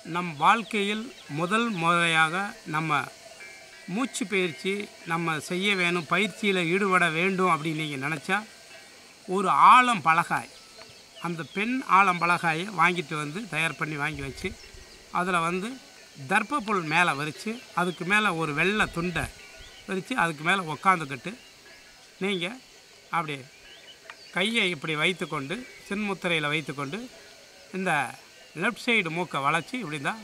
நம் வாழ்க்கையில் முதல் முறையாக நம்ம மூச்சு பயிற்சி நம்ம செய்ய வேணும் பயிற்சியில் ஈடுபட வேண்டும் அப்படின்னு நீங்கள் நினச்சா ஒரு ஆழம் பலகாய் அந்த பெண் ஆழம் பலகாயை வாங்கிட்டு வந்து தயார் பண்ணி வாங்கி வச்சு அதில் வந்து தர்ப்பப்புல் மேலே வரித்து அதுக்கு மேலே ஒரு வெள்ளை துண்டை வரித்து அதுக்கு மேலே உக்காந்துக்கிட்டு நீங்கள் அப்படி கையை இப்படி வைத்துக்கொண்டு சின்முத்திரையில் வைத்துக்கொண்டு இந்த லெஃப்ட் சைடு மூக்கை வளைச்சி இப்படி தான்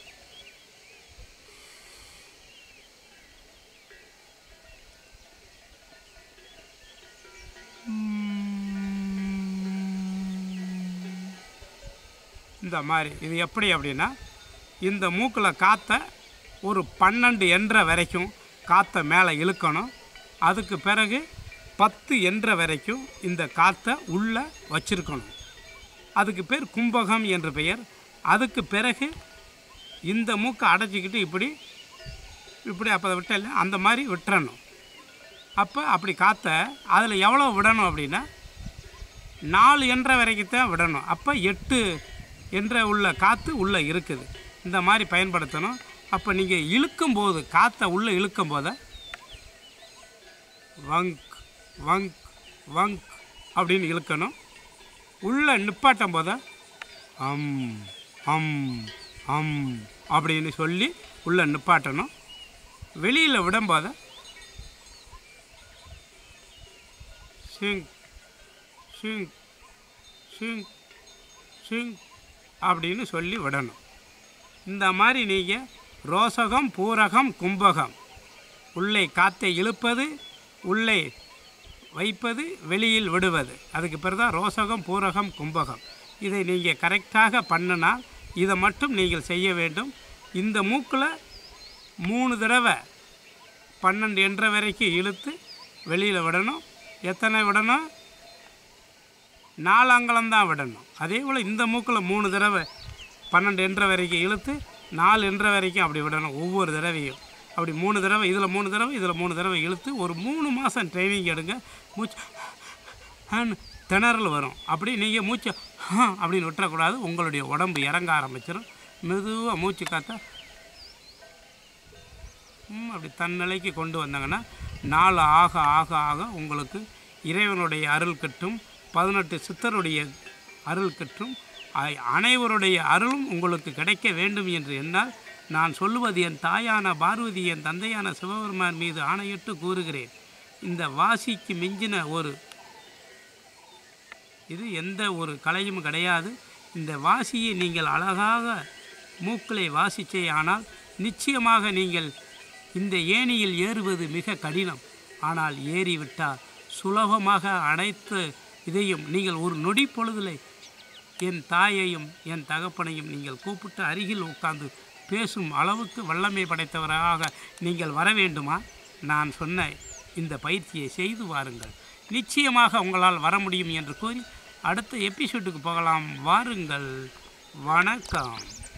இந்த மாதிரி இது எப்படி அப்படின்னா இந்த மூக்கில் காற்ற ஒரு பன்னெண்டு என்ற வரைக்கும் காற்றை மேலே இழுக்கணும் அதுக்கு பிறகு பத்து என்ற வரைக்கும் இந்த காற்றை உள்ளே வச்சிருக்கணும் அதுக்கு பேர் கும்பகம் என்று பெயர் அதுக்கு பிறகு இந்த மூக்கை அடைச்சிக்கிட்டு இப்படி இப்படி அப்போ விட்டல அந்த மாதிரி விட்டுறணும் அப்போ அப்படி காற்ற அதில் எவ்வளோ விடணும் அப்படின்னா நாலு என்ற வரைக்கும் தான் விடணும் அப்போ எட்டு என்ற உள்ள காற்று உள்ளே இருக்குது இந்த மாதிரி பயன்படுத்தணும் அப்போ நீங்கள் இழுக்கும்போது காற்றை உள்ளே இழுக்கும் போது வங்க் வங்க் வங்க் அப்படின்னு இழுக்கணும் உள்ளே நிப்பாட்டும் போது அம் அம் அம் அப்படின்னு சொல்லி உள்ளே நிப்பாட்டணும் வெளியில் விடும்போது சிங் சிங் சிங் சிங் அப்படின்னு சொல்லி விடணும் இந்த மாதிரி நீங்கள் ரோசகம் பூரகம் கும்பகம் உள்ளே காற்றை இழுப்பது உள்ளே வைப்பது வெளியில் விடுவது அதுக்கு பிறகு தான் ரோசகம் பூரகம் கும்பகம் இதை நீங்கள் கரெக்டாக பண்ணினால் இதை மட்டும் நீங்கள் செய்ய வேண்டும் இந்த மூக்கில் மூணு தடவை பன்னெண்டு என்ற வரைக்கும் இழுத்து வெளியில் விடணும் எத்தனை விடணும் நாலாங்கலம் தான் விடணும் அதே போல் இந்த மூக்கில் மூணு தடவை பன்னெண்டு என்ற வரைக்கும் இழுத்து நாலு என்ற வரைக்கும் அப்படி விடணும் ஒவ்வொரு தடவையும் அப்படி மூணு தடவை இதில் மூணு தடவை இதில் மூணு தடவை இழுத்து ஒரு மூணு மாதம் ட்ரைனிங் எடுங்க மூச்சு ஹான்னு திணறல் வரும் அப்படி நீங்கள் மூச்சை ஹா அப்படின்னு விட்டுறக்கூடாது உங்களுடைய உடம்பு இறங்க ஆரம்பிச்சிடும் மெதுவாக மூச்சு காற்ற ம், அப்படி தன்னிலைக்கு கொண்டு வந்தாங்கன்னா நாள் ஆக ஆக ஆக உங்களுக்கு இறைவனுடைய அருள் கிட்டும் பதினெட்டு சித்தருடைய அருள் கிட்டும் அ- அனைவருடைய அருளும் உங்களுக்கு கிடைக்க வேண்டும் என்று என்னால் நான் சொல்லுவது என் தாயான பார்வதி என் தந்தையான சிவபெருமான் மீது ஆணையிட்டு கூறுகிறேன் இந்த வாசிக்கு மிஞ்சின ஒரு இது எந்த ஒரு கலையும் கிடையாது இந்த வாசியை நீங்கள் அழகாக மூக்களை வாசிச்சே ஆனால் நிச்சயமாக நீங்கள் இந்த ஏணியில் ஏறுவது மிக கடினம் ஆனால் ஏறிவிட்டால் சுலபமாக அனைத்து இதையும் நீங்கள் ஒரு நொடி பொழுதில் என் தாயையும் என் தகப்பனையும் நீங்கள் கூப்பிட்டு அருகில் உட்கார்ந்து பேசும் அளவுக்கு வல்லமை படைத்தவராக நீங்கள் வர வேண்டுமா நான் சொன்ன இந்த பயிற்சியை செய்து வாருங்கள் நிச்சயமாக உங்களால் வர முடியும் என்று கூறி அடுத்த எபிசோட்டுக்கு போகலாம் வாருங்கள் வணக்கம்